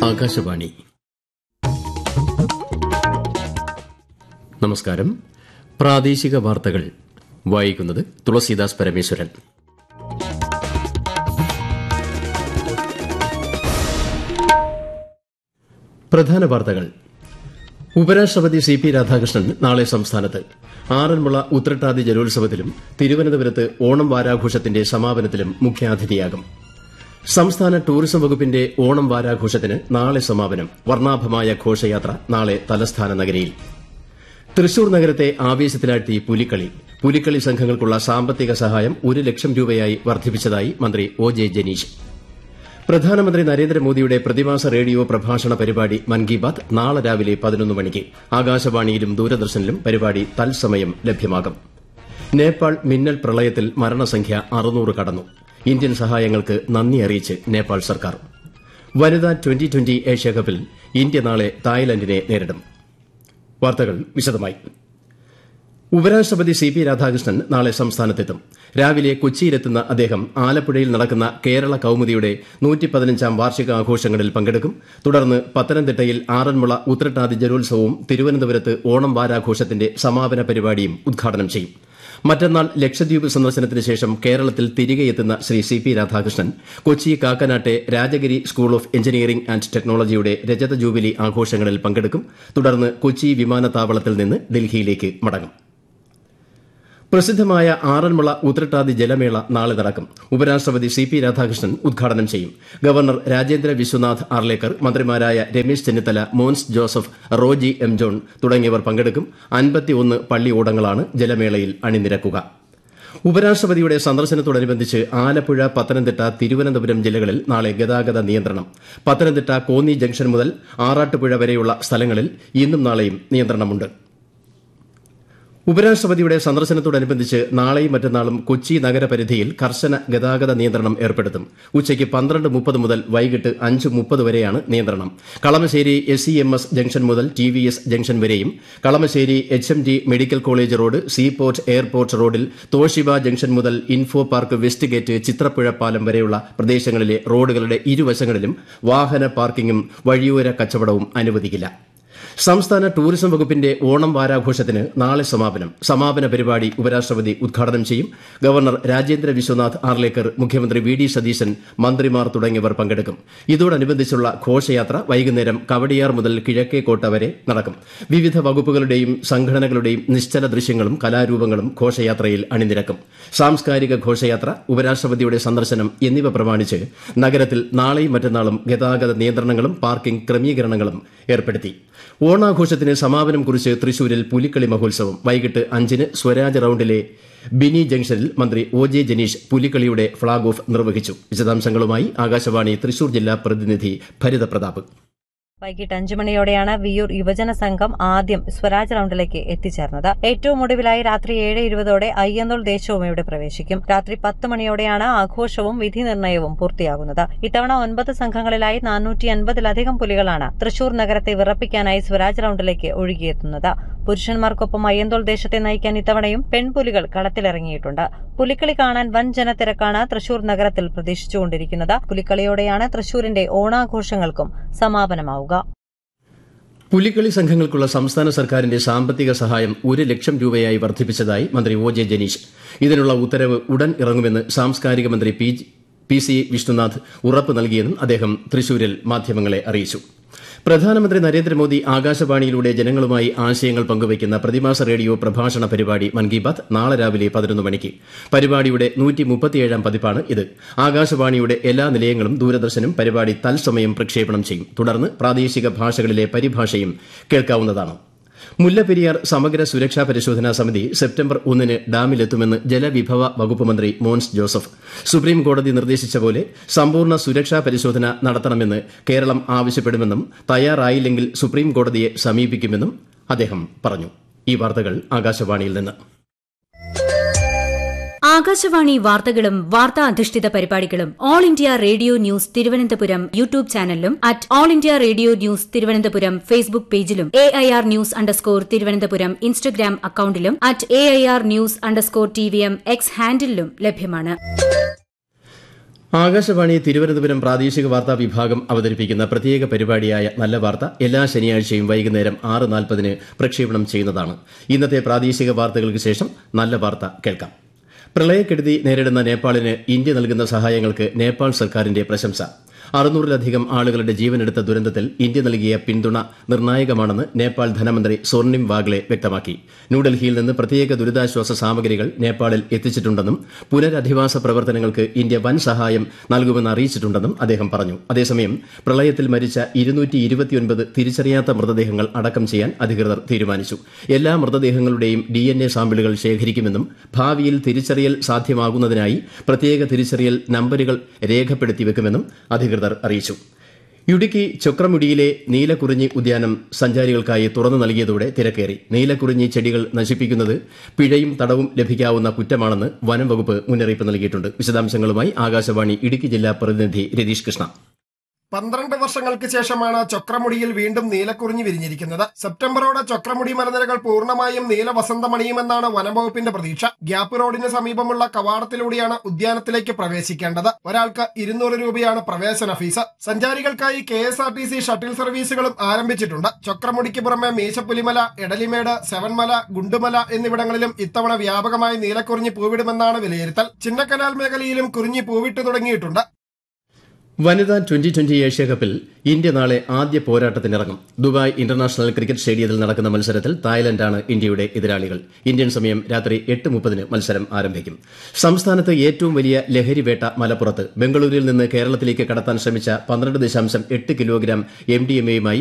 ആകാശവാണി നമസ്കാരം പ്രാദേശിക വാർത്തകൾ വായിക്കുന്നത് തുളസീദാസ് പരമേശ്വരൻ പ്രധാന വാർത്തകൾ ഉപരാഷ്ട്രപതി സി പി രാധാകൃഷ്ണൻ നാളെ സംസ്ഥാനത്ത് ആറന്മുള ഉത്രട്ടാതി ജലോത്സവത്തിലും തിരുവനന്തപുരത്ത് ഓണം വാരാഘോഷത്തിന്റെ സമാപനത്തിലും മുഖ്യാതിഥിയാകും സംസ്ഥാന ടൂറിസം വകുപ്പിന്റെ ഓണം വാരാഘോഷത്തിന് നാളെ സമാപനം വർണ്ണാഭമായ ഘോഷയാത്ര നാളെ തലസ്ഥാന നഗരിയിൽ തൃശൂർ നഗരത്തെ ആവേശത്തിലാഴ്ത്തി പുലിക്കളി പുലിക്കളി സംഘങ്ങൾക്കുള്ള സാമ്പത്തിക സഹായം ഒരു ലക്ഷം രൂപയായി വർദ്ധിപ്പിച്ചതായി മന്ത്രി ഒ ജെ ജനീഷ് പ്രധാനമന്ത്രി നരേന്ദ്രമോദിയുടെ പ്രതിമാസ റേഡിയോ പ്രഭാഷണ പരിപാടി മൻ കി ബാത് നാളെ രാവിലെ പതിനൊന്ന് മണിക്ക് ആകാശവാണിയിലും ദൂരദർശനിലും പരിപാടി തത്സമയം ലഭ്യമാകും നേപ്പാൾ മിന്നൽ പ്രളയത്തിൽ മരണസംഖ്യ അറുന്നൂറ് കടന്നു ഇന്ത്യൻ സഹായങ്ങൾക്ക് നന്ദി അറിയിച്ച് നേപ്പാൾ സർക്കാർ വനിതാ ട്വന്റി ട്വന്റി ഏഷ്യാകപ്പിൽ ഇന്ത്യ നാളെ തായ്ലൻഡിനെ നേരിടും വാർത്തകൾ വിശദമായി ഉപരാഷ്ട്രപതി സി പി രാധാകൃഷ്ണൻ നാളെ സംസ്ഥാനത്തെത്തും രാവിലെ കൊച്ചിയിലെത്തുന്ന അദ്ദേഹം ആലപ്പുഴയിൽ നടക്കുന്ന കേരള കൌമുദിയുടെ നൂറ്റിപ്പതിനഞ്ചാം വാർഷികാഘോഷങ്ങളിൽ പങ്കെടുക്കും തുടർന്ന് പത്തനംതിട്ടയിൽ ആറന്മുള ഉത്രട്ടാതി ജലോത്സവവും തിരുവനന്തപുരത്ത് ഓണം വാരാഘോഷത്തിന്റെ സമാപന പരിപാടിയും ഉദ്ഘാടനം ചെയ്യും മറ്റന്നാൾ ലക്ഷദ്വീപ് സന്ദർശനത്തിന് ശേഷം കേരളത്തിൽ തിരികെ എത്തുന്ന ശ്രീ സി പി രാധാകൃഷ്ണൻ കൊച്ചി കാക്കനാട്ടെ Rajagiri school of engineering and ടെക്നോളജിയുടെ രജത ജൂബിലി ആഘോഷങ്ങളിൽ പങ്കെടുക്കും തുടർന്ന് കൊച്ചി വിമാനത്താവളത്തിൽ നിന്ന് ഡൽഹിയിലേക്ക് മടങ്ങും പ്രസിദ്ധമായ ആറന്മുള ഉത്രട്ടാതി ജലമേള നാളെ നടക്കും ഉപരാഷ്ട്രപതി സി പി രാധാകൃഷ്ണൻ ഉദ്ഘാടനം ചെയ്യും ഗവർണർ രാജേന്ദ്ര വിശ്വനാഥ് ആർലേക്കർ മന്ത്രിമാരായ രമേശ് ചെന്നിത്തല മോൻസ് ജോസഫ് റോജി എം ജോൺ തുടങ്ങിയവർ പങ്കെടുക്കും അൻപത്തിയൊന്ന് പള്ളി ഓടങ്ങളാണ് ജലമേളയിൽ അണിനിരക്കുക ഉപരാഷ്ട്രപതിയുടെ സന്ദർശനത്തോടനുബന്ധിച്ച് ആലപ്പുഴ പത്തനംതിട്ട തിരുവനന്തപുരം ജില്ലകളിൽ നാളെ ഗതാഗത നിയന്ത്രണം പത്തനംതിട്ട കോന്നി ജംഗ്ഷൻ മുതൽ ആറാട്ടുപുഴ വരെയുള്ള സ്ഥലങ്ങളിൽ ഇന്നും നാളെയും നിയന്ത്രണമുണ്ട് ഉപരാഷ്ട്രപതിയുടെ സന്ദർശനത്തോടനുബന്ധിച്ച് നാളെയും മറ്റന്നാളും കൊച്ചി നഗരപരിധിയിൽ കർശന ഗതാഗത നിയന്ത്രണം ഏർപ്പെടുത്തും ഉച്ചയ്ക്ക് പന്ത്രണ്ട് മുപ്പത് മുതൽ വൈകിട്ട് അഞ്ച് മുപ്പത് വരെയാണ് നിയന്ത്രണം Kalamassery S C M S junction മുതൽ ടി വി എസ് ജംഗ്ഷൻ വരെയും Kalamassery H M D medical college road seaport airport റോഡിൽ തോഷിബ ജംഗ്ഷൻ മുതൽ info park west gate Chitrapuzha പാലം വരെയുള്ള പ്രദേശങ്ങളിലെ റോഡുകളുടെ ഇരുവശങ്ങളിലും വാഹന പാർക്കിംഗും വഴിയോര കച്ചവടവും അനുവദിക്കില്ല സംസ്ഥാന ടൂറിസം വകുപ്പിന്റെ ഓണം വാരാഘോഷത്തിന് നാളെ സമാപനം സമാപന പരിപാടി ഉപരാഷ്ട്രപതി ഉദ്ഘാടനം ചെയ്യും ഗവർണർ രാജേന്ദ്ര വിശ്വനാഥ് ആർലേക്കർ മുഖ്യമന്ത്രി വി ഡി സതീശൻ മന്ത്രിമാർ തുടങ്ങിയവർ പങ്കെടുക്കും ഇതോടനുബന്ധിച്ചുള്ള ഘോഷയാത്ര വൈകുന്നേരം കവടിയാർ മുതൽ കിഴക്കേക്കോട്ട വരെ നടക്കും വിവിധ വകുപ്പുകളുടെയും സംഘടനകളുടെയും നിശ്ചല ദൃശ്യങ്ങളും കലാരൂപങ്ങളും ഘോഷയാത്രയിൽ അണിനിരക്കും സാംസ്കാരിക ഘോഷയാത്ര ഉപരാഷ്ട്രപതിയുടെ സന്ദർശനം എന്നിവ പ്രമാണിച്ച് നഗരത്തിൽ നാളെയും മറ്റന്നാളും ഗതാഗത നിയന്ത്രണങ്ങളും പാർക്കിംഗ് ക്രമീകരണങ്ങളും ഏർപ്പെടുത്തി ഓണാഘോഷത്തിന് സമാപനം കുറിച്ച് തൃശൂരിൽ പുലിക്കളി മഹോത്സവം വൈകിട്ട് അഞ്ചിന് സ്വരാജ് റൌണ്ടിലെ ബിനി ജംഗ്ഷനിൽ മന്ത്രി ഒ ജെ ജനീഷ് പുലിക്കളിയുടെ ഫ്ളാഗ് ഓഫ് നിർവഹിച്ചു വിശദാംശങ്ങളുമായി ആകാശവാണി തൃശൂർ ജില്ലാ പ്രതിനിധി ഭരിത പ്രതാപ് വൈകിട്ട് അഞ്ചു മണിയോടെയാണ് വിയൂർ യുവജന സംഘം ആദ്യം സ്വരാജ് റൌണ്ടിലേക്ക് എത്തിച്ചേർന്നത് ഏറ്റവും ഒടുവിലായി രാത്രി ഏഴ് ഇരുപതോടെ അയ്യന്തോൾ ദേശവും ഇവിടെ പ്രവേശിക്കും രാത്രി പത്ത് മണിയോടെയാണ് ആഘോഷവും വിധി നിർണയവും പൂർത്തിയാകുന്നത് ഇത്തവണ ഒൻപത് സംഘങ്ങളിലായി നാനൂറ്റി അൻപതിലധികം പുലികളാണ് തൃശൂർ നഗരത്തെ വിറപ്പിക്കാനായി സ്വരാജ് റൌണ്ടിലേക്ക് ഒഴുകിയെത്തുന്നത് പുരുഷന്മാർക്കൊപ്പം അയ്യന്തോൾ ദേശത്തെ നയിക്കാൻ ഇത്തവണയും പെൺപുലികൾ കളത്തിലിറങ്ങിയിട്ടുണ്ട് പുലിക്കളി കാണാൻ വൻ ജനത്തിരക്കാണ് തൃശൂർ നഗരത്തിൽ പ്രതീക്ഷിച്ചുകൊണ്ടിരിക്കുന്നത് പുലിക്കളിയോടെയാണ് തൃശൂരിന്റെ ഓണാഘോഷങ്ങൾക്കും സമാപനമാവുക പുലിക്കളി സംഘങ്ങൾക്കുള്ള സംസ്ഥാന സർക്കാരിന്റെ സാമ്പത്തിക സഹായം ഒരു ലക്ഷം രൂപയായി വർദ്ധിപ്പിച്ചതായി മന്ത്രി ഒ ജെ ജനീഷ് ഇതിനുള്ള ഉത്തരവ് ഉടൻ ഇറങ്ങുമെന്ന് സാംസ്കാരിക മന്ത്രി പി സി വിഷ്ണുനാഥ് ഉറപ്പ് നൽകിയെന്നും അദ്ദേഹം തൃശൂരിൽ മാധ്യമങ്ങളെ അറിയിച്ചു പ്രധാനമന്ത്രി നരേന്ദ്രമോദി ആകാശവാണിയിലൂടെ ജനങ്ങളുമായി ആശയങ്ങൾ പങ്കുവയ്ക്കുന്ന പ്രതിമാസ റേഡിയോ പ്രഭാഷണ പരിപാടി മൻ കി ബാത് നാളെ രാവിലെ പതിനൊന്ന് മണിക്ക് പരിപാടിയുടെ നൂറ്റിമുപ്പത്തിയേഴാം പതിപ്പാണ് ഇത് ആകാശവാണിയുടെ എല്ലാ നിലയങ്ങളും ദൂരദർശനും പരിപാടി തത്സമയം പ്രക്ഷേപണം ചെയ്യും തുടർന്ന് പ്രാദേശിക ഭാഷകളിലെ പരിഭാഷയും കേൾക്കാവുന്നതാണ് മുല്ലപ്പെരിയാർ സമഗ്ര സുരക്ഷാ പരിശോധനാ സമിതി സെപ്റ്റംബർ ഒന്നിന് ഡാമിലെത്തുമെന്ന് ജലവിഭവ വകുപ്പ് മന്ത്രി മോൻസ് ജോസഫ് സുപ്രീം കോടതി നിർദ്ദേശിച്ച പോലെ സമ്പൂർണ്ണ സുരക്ഷാ പരിശോധന നടത്തണമെന്ന് കേരളം ആവശ്യപ്പെടുമെന്നും തയ്യാറായില്ലെങ്കിൽ സുപ്രീം കോടതിയെ സമീപിക്കുമെന്നും അദ്ദേഹം പറഞ്ഞു ഈ വാർത്തകൾ ആകാശവാണിയിൽ നിന്ന് ആകാശവാണി വാർത്തകളും വാർത്താ അധിഷ്ഠിത പരിപാടികളും all India radio news Thiruvananthapuram YouTube ചാനലിലും at all India radio news Thiruvananthapuram Facebook പേജിലും A I R news underscore Thiruvananthapuram Instagram അക്കൌണ്ടിലും at A I R news underscore T V M X ഹാൻഡിലും ലഭ്യമാണ് ആകാശവാണി തിരുവനന്തപുരം പ്രാദേശിക വാർത്താ വിഭാഗം അവതരിപ്പിക്കുന്ന പ്രത്യേക പരിപാടിയായ നല്ല വാർത്ത എല്ലാ ശനിയാഴ്ചയും വൈകുന്നേരം ആറ് നാൽപ്പതിന് പ്രക്ഷേപണം ചെയ്യുന്നതാണ് ഇന്നത്തെ പ്രാദേശിക വാർത്തകൾക്ക് ശേഷം നല്ല വാർത്ത കേൾക്കാം പ്രളയക്കെടുതി നേരിടുന്ന നേപ്പാളിന് ഇന്ത്യ നൽകുന്ന സഹായങ്ങൾക്ക് നേപ്പാൾ സർക്കാരിന്റെ പ്രശംസ അറുന്നൂറിലധികം ആളുകളുടെ ജീവനെടുത്ത ദുരന്തത്തിൽ ഇന്ത്യ നൽകിയ പിന്തുണ നിർണായകമാണെന്ന് നേപ്പാൾ ധനമന്ത്രി സ്വർണിം വാഗ്ലെ വ്യക്തമാക്കി ന്യൂഡൽഹിയിൽ നിന്ന് പ്രത്യേക ദുരിതാശ്വാസ സാമഗ്രികൾ നേപ്പാളിൽ എത്തിച്ചിട്ടുണ്ടെന്നും പുനരധിവാസ പ്രവർത്തനങ്ങൾക്ക് ഇന്ത്യ വൻ സഹായം നൽകുമെന്ന് അറിയിച്ചിട്ടുണ്ടെന്നും അദ്ദേഹം പറഞ്ഞു അതേസമയം പ്രളയത്തിൽ മരിച്ച തിരിച്ചറിയാത്ത മൃതദേഹങ്ങൾ അടക്കം ചെയ്യാൻ അധികൃതർ തീരുമാനിച്ചു എല്ലാ മൃതദേഹങ്ങളുടെയും ഡി എൻ എ സാമ്പിളുകൾ ശേഖരിക്കുമെന്നും ഭാവിയിൽ തിരിച്ചറിയൽ സാധ്യമാകുന്നതിനായി പ്രത്യേക തിരിച്ചറിയൽ നമ്പരുകൾ രേഖപ്പെടുത്തി വെക്കുമെന്നും അധികൃതർ അറിയിച്ചു ഇടുക്കി ചൊക്രമുടിയിലെ നീലക്കുറിഞ്ഞി ഉദ്യാനം സഞ്ചാരികൾക്കായി തുറന്നു നൽകിയതോടെ തിരക്കേറി നീലക്കുറിഞ്ഞി ചെടികൾ നശിപ്പിക്കുന്നത് പിഴയും തടവും ലഭിക്കാവുന്ന കുറ്റമാണെന്ന് വനം വകുപ്പ് മുന്നറിയിപ്പ് നൽകിയിട്ടുണ്ട് വിശദാംശങ്ങളുമായി ആകാശവാണി ഇടുക്കി ജില്ലാ പ്രതിനിധി രതീഷ് കൃഷ്ണ പന്ത്രണ്ട് വർഷങ്ങൾക്ക് ശേഷമാണ് ചൊക്രമുടിയിൽ വീണ്ടും നീലക്കുറിഞ്ഞി വിരിഞ്ഞിരിക്കുന്നത് സെപ്റ്റംബറോടെ ചൊക്രമുടി മലനിരകൾ പൂർണ്ണമായും നീല വസന്തമണിയുമെന്നാണ് വനംവകുപ്പിന്റെ പ്രതീക്ഷ ഗ്യാപ്പ് റോഡിന് സമീപമുള്ള കവാടത്തിലൂടെയാണ് ഉദ്യാനത്തിലേക്ക് പ്രവേശിക്കേണ്ടത് ഒരാൾക്ക് ഇരുന്നൂറ് രൂപയാണ് പ്രവേശന ഫീസ് സഞ്ചാരികൾക്കായി K S R T C shuttle സർവീസുകളും ആരംഭിച്ചിട്ടുണ്ട് ചൊക്രമുടിക്ക് പുറമെ മീശപ്പുലിമല എടലിമേട് സെവൻമല ഗുണ്ടുമല എന്നിവിടങ്ങളിലും ഇത്തവണ വ്യാപകമായി നീലക്കുറിഞ്ഞി പൂവിടുമെന്നാണ് വിലയിരുത്തൽ ചിന്നക്കനാൽ മേഖലയിലും കുറിഞ്ഞി പൂവിട്ടു തുടങ്ങിയിട്ടുണ്ട് വനിതാ ട്വന്റി ട്വന്റി ഏഷ്യാകപ്പിൽ ഇന്ത്യ നാളെ ആദ്യ പോരാട്ടത്തിനിറങ്ങും ദുബായ് ഇന്റർനാഷണൽ ക്രിക്കറ്റ് സ്റ്റേഡിയത്തിൽ നടക്കുന്ന മത്സരത്തിൽ തായ്ലൻഡാണ് ഇന്ത്യയുടെ എതിരാളികൾ ഇന്ത്യൻ സമയം രാത്രി എട്ട് മുപ്പതിന് മത്സരം ആരംഭിക്കും സംസ്ഥാനത്ത് ഏറ്റവും വലിയ ലഹരിവേട്ട മലപ്പുറത്ത് ബംഗളൂരുവിൽ നിന്ന് കേരളത്തിലേക്ക് കടത്താൻ ശ്രമിച്ച പന്ത്രണ്ട് ദശാംശം എട്ട് കിലോഗ്രാം എം ഡി എം എയുമായി